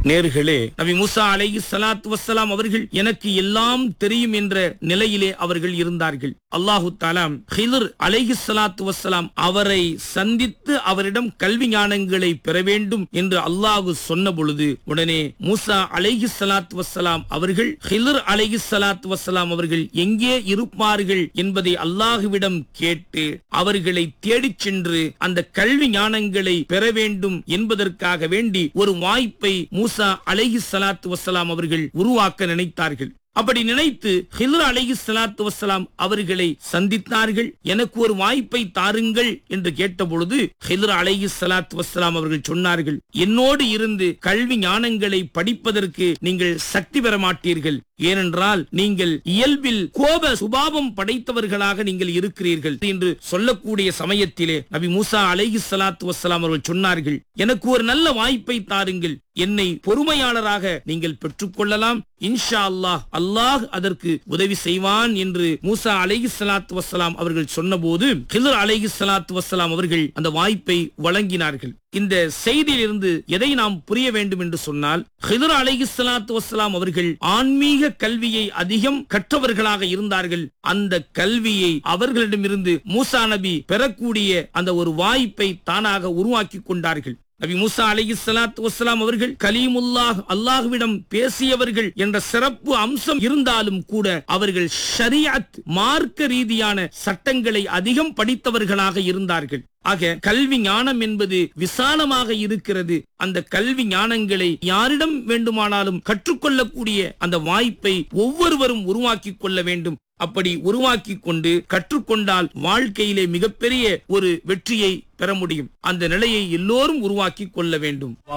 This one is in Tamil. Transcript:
நேர்களே நபி மூசா அலைஹி ஸலாத்து வஸ்ஸலாம் அவர்கள் எனக்கு எல்லாம் தெரியும் என்ற நிலையிலே அவர்கள் இருந்தார்கள் அல்லாஹு தாலாம் ஹிலர் அலைஹி ஸலாத்து வஸ்ஸலாம் அவரை சந்தித்து அவரிடம் கல்வி ஞானங்களை பெற வேண்டும் என்று அல்லாஹ் சொன்ன பொழுது உடனே மூசா அலைஹி ஸலாத்து வஸ்ஸலாம் அவர்கள் ஹிலர் அலைஹி ஸலாத்து வஸ்ஸலாம் அவர்கள் எங்கே இருப்பார்கள் என்பதை அல்லாஹுவிடம் கேட்டு அவர்களை தேடிச் சென்று அந்த கல்வி ஞானங்களை பெற வேண்டும் என்பதற்காக வேண்டி ஒரு வாய்ப்பை மூசா அலைஹி ஸலாத்து வஸ்ஸலாம் அவர்கள் உருவாக்க நினைத்தார்கள் அப்படி நினைத்து ஹில்ர் அலைஹி ஸலாத்து வஸ்ஸலாம் அவர்களை சந்தித்தார்கள் எனக்கு ஒரு வாய்ப்பை தாருங்கள் என்று கேட்டபொழுது ஹில்ர் அலைஹி ஸலாத்து வஸ்ஸலாம் அவர்கள் சொன்னார்கள் என்னோடு இருந்து கல்வி ஞானங்களை படிப்பதற்கு நீங்கள் சக்தி பெற மாட்டீர்கள் ஏனென்றால் நீங்கள் இயல்பில் கோப சுபாவம் படைத்தவர்களாக நீங்கள் இருக்கிறீர்கள் என்று சொல்லக்கூடிய சமயத்திலே நபி மூசா அலைஹி ஸலாத்து வஸ்ஸலாம் அவர்கள் சொன்னார்கள் எனக்கு ஒரு நல்ல வாய்ப்பை தாருங்கள் என்னை பொறுமையாளராக நீங்கள் பெற்றுக்கொள்ளலாம் இன்ஷா அல்லாஹ் அல்லாஹ் அதற்கு உதவி செய்வான் என்று மூசா அலைஹி ஸலாத்து வஸ்ஸலாம் அவர்கள் சொன்னபோது ஹிதர் அலைஹி ஸலாத்து வஸ்ஸலாம் அவர்கள் அந்த வாய்ப்பை வழங்கினார்கள் இந்த செய்தியிலிருந்து எதை நாம் புரிய வேண்டும் என்று சொன்னால் ஹிதர் அலைஹி ஸலாத்து வஸ்ஸலாம் அவர்கள் ஆன்மீக கல்வியை அதிகம் கற்றவர்களாக இருந்தார்கள் அந்த கல்வியை அவர்களிடமிருந்து மூசா நபி பெறக்கூடிய அந்த ஒரு வாய்ப்பை தானாக உருவாக்கி கொண்டார்கள் நபி மூசா அலைஹி ஸலாத்து வஸ்ஸலாம் அவர்கள் கலீமுல்லாஹ் அல்லாஹ்விடம் பேசியவர்கள் என்ற சிறப்பு அம்சம் இருந்தாலும் கூட அவர்கள் ஷரியத் மார்க்க ரீதியான சட்டங்களை அதிகம் படித்தவர்களாக இருந்தார்கள் ஆக கல்வி ஞானம் என்பது விசாலமாக இருக்கிறது அந்த கல்வி ஞானங்களை யாரிடம் வேண்டுமானாலும் கற்றுக்கொள்ளக்கூடிய அந்த வாய்ப்பை ஒவ்வொருவரும் உருவாக்கி கொள்ள வேண்டும் அப்படி உருவாக்கி கொண்டு கற்றுக்கொண்டால் வாழ்க்கையிலே மிகப்பெரிய ஒரு வெற்றியை பெற முடியும் அந்த நிலையை எல்லோரும் உருவாக்கி கொள்ள வேண்டும்